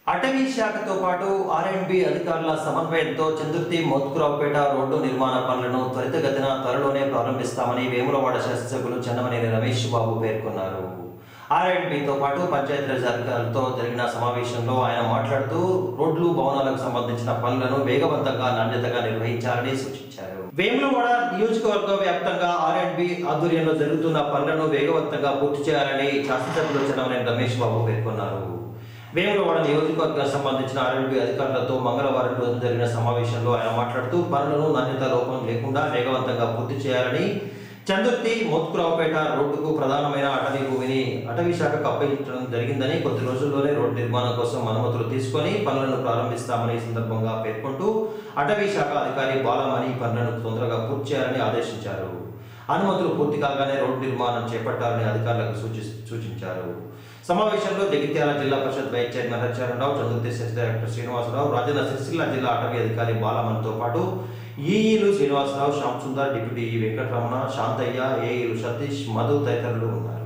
అటవీ శాఖతో పాటు ఆర్ఎండ్బి అధికారుల సమన్వయంతో చందుర్తి మోత్కురావుపేట రోడ్డు నిర్మాణ పనులను త్వరితగతిన త్వరలోనే ప్రారంభిస్తామని వేములవాడ శాసనసభ్యులు చెన్నమనేని రమేష్ బాబు పేర్కొన్నారు ఆర్ఎండ్బితో పాటు పంచాయతీరాజ్ అధికారులతో జరిగిన సమావేశంలో ఆయన మాట్లాడుతూ రోడ్లు భవనాలకు సంబంధించిన పనులను వేగవంతంగా నాణ్యతగా నిర్వహించాలని సూచించారు వేములవాడ నియోజకవర్గ వ్యాప్తంగా ఆర్ఎండ్బి ఆధ్వర్యంలో జరుగుతున్న పనులను వేగవంతంగా పూర్తి చేయాలని శాసనసభ్యులు చెన్నమనేని రమేష్ బాబు పేర్కొన్నారు వేములవాడ నియోజకవర్గానికి సంబంధించిన ఆర్ఎండ్బి అధికారులతో మంగళవారం రోజు జరిగిన సమావేశంలో ఆయన మాట్లాడుతూ పనులను నాణ్యత లోపం లేకుండా వేగవంతంగా పూర్తి చేయాలని చందుర్తి మోత్కురావుపేట రోడ్డుకు ప్రధానమైన అటవీ భూమిని అటవీ శాఖకు అప్పగించడం జరిగిందని కొద్ది రోజుల్లోనే రోడ్డు నిర్మాణం కోసం అనుమతులు తీసుకొని పనులను ప్రారంభిస్తామని ఈ సందర్భంగా పేర్కొంటూ అటవీ శాఖ అధికారి బాలమణి ఈ పనులను తొందరగా పూర్తి చేయాలని ఆదేశించారు అనుమతులు పూర్తి కాగానే రోడ్డు నిర్మాణం చేపట్టాలని అధికారులకు సూచి సూచించారు సమావేశంలో జగిత్యాల జిల్లా పరిషత్ వైస్ చైర్మన్ హరిచరణరావు చంద్రదేశ్ సెస్ డైరెక్టర్ శ్రీనివాసరావు రాజన్న సిరిసిల్ల జిల్లా అటవీ అధికారి బాలమన్తో పాటు ఈఈలు శ్రీనివాసరావు శ్యామ్ సుందర్ డిప్యూటీ ఈ వెంకటరమణ శాంతయ్య ఏఈలు సతీష్ మధు తదితరులు ఉన్నారు